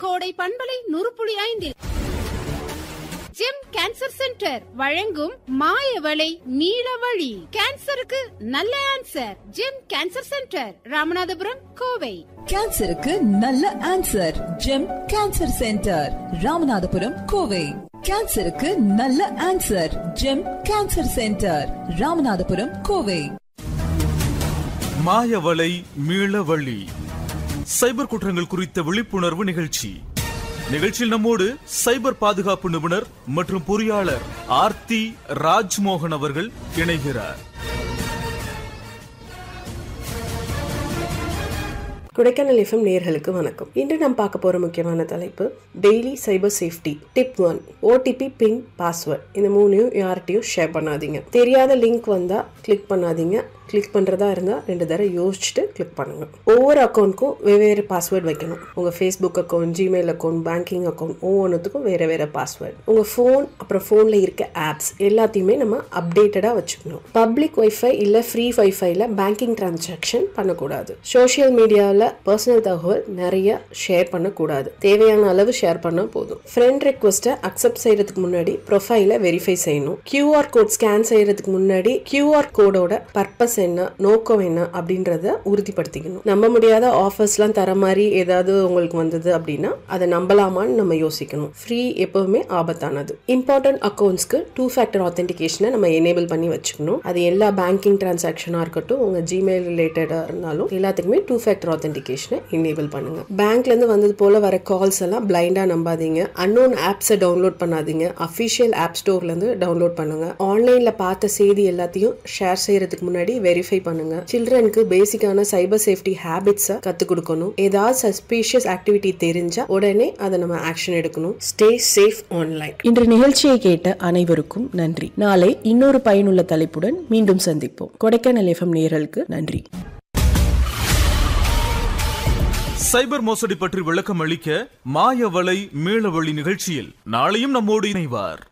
கோடை பண்பலை நுறுப்புளி ஐந்தில் ஜெம் கேன்சர் சென்டர் வழங்கும் மாயவளை நீலவழி கேன்சருக்கு நல்ல answer GEM cancer centre Ramanathapuram Kovai கேன்சருக்கு நல்ல answer GEM cancer centre Ramanathapuram Kovai கேன்சருக்கு நல்ல answer GEM cancer centre Ramanathapuram Kovai மாயவலை மீளவழி சைபர் குற்றங்கள் குறித்த விழிப்புணர்வு நிகழ்ச்சி நிகழ்ச்சியில் நம்மோடு சைபர் பாதுகாப்பு நிபுணர் மற்றும் பொறியாளர் ஆர்த்தி ராஜ்மோகன் அவர்கள் இணைகிறார் கொடைக்கானல் எஃப்எம் நேர்களுக்கு வணக்கம் இன்று நாம் பார்க்க போற முக்கியமான தலைப்பு daily cyber safety tip one OTP PIN password இந்த மூணையும் யார்கிட்டயும் ஷேர் பண்ணாதீங்க தெரியாத லிங்க் வந்தா கிளிக் பண்ணாதீங்க கிளிக் பண்ணுறதா இருந்தால் ரெண்டு தடவை யோசிச்சுட்டு கிளிக் பண்ணுங்க ஒவ்வொரு அக்கௌண்ட்க்கும் வெவ்வேறு பாஸ்வேர்ட் வைக்கணும் உங்கள் Facebook account Gmail account banking account ஒவ்வொன்றுத்துக்கும் வேறு வேறு பாஸ்வேர்ட் உங்கள் ஃபோன் அப்புறம் ஃபோனில் இருக்க ஆப்ஸ் எல்லாத்தையுமே நம்ம அப்டேட்டடாக வச்சுக்கணும் பப்ளிக் ஒய்ஃபை இல்லை ஃப்ரீ ஒய்ஃபைல பேங்கிங் டிரான்சாக்ஷன் பண்ணக்கூடாது சோஷியல் மீடியாவில் பர்சனல் தகவல் நிறைய ஷேர் பண்ணக்கூடாது தேவையான அளவு ஷேர் பண்ணால் போதும் ஃப்ரெண்ட் ரெக்வஸ்ட்டை அக்செப்ட் செய்யறதுக்கு முன்னாடி ப்ரொஃபைலை வெரிஃபை செய்யணும் கியூஆர் கோட் ஸ்கேன் செய்யறதுக்கு முன்னாடி கியூஆர் கோடோட பர்பஸ் என்ன நோக்கம் என்ன அப்படின்றத உறுதிப்படுத்திக்கணும் நம்ப முடியாத ஆஃபர்ஸ்லாம் தர மாதிரி ஏதாவது உங்களுக்கு வந்தது அப்படின்னா அதை நம்பலாமான்னு நம்ம யோசிக்கணும் ஃப்ரீ எப்பவுமே ஆபத்தானது இம்பார்ட்டன்ட் அக்கௌண்ட்ஸ்க்கு டூ ஃபேக்டர் ஆத்தென்டிகேஷனை நம்ம எனேபிள் பண்ணி வச்சுக்கணும் அது எல்லா பேங்கிங் டிரான்சாக்ஷனாக இருக்கட்டும் உங்கள் ஜிமெயில் ரிலேட்டடாக இருந்தாலும் எல்லாத்துக்குமே டூ ஃபேக்டர் ஆத்தென்டிகேஷனை எனேபிள் பண்ணுங்க பேங்க்லேருந்து வந்தது போல வர கால்ஸ் எல்லாம் பிளைண்டாக நம்பாதீங்க அன்னோன் ஆப்ஸை டவுன்லோட் பண்ணாதீங்க அஃபிஷியல் ஆப் ஸ்டோர்லேருந்து டவுன்லோட் பண்ணுங்க ஆன்லைனில் பார்த்த செய்தி எல்லாத்தையும் ஷேர் செய்யறதுக்கு முன்னாடி வெரிஃபை பண்ணுங்க சில்ட்ரனுக்கு பேசிக்கான சைபர் சேஃப்டி ஹேபிட்ஸை கற்றுக் கொடுக்கணும் ஏதாவது சஸ்பீஷியஸ் ஆக்டிவிட்டி தெரிஞ்சா உடனே அதை நம்ம ஆக்ஷன் எடுக்கணும் ஸ்டே சேஃப் ஆன்லைன் இன்று நிகழ்ச்சியை கேட்ட அனைவருக்கும் நன்றி நாளை இன்னொரு பயனுள்ள தலைப்புடன் மீண்டும் சந்திப்போம் கொடைக்கானல் எஃப்எம் நேயர்களுக்கு நன்றி சைபர் மோசடி பற்றி விளக்கம் அளிக்க மாயவலை மீளவழி நிகழ்ச்சியில் நாளையும் நம்மோடு இணைவார்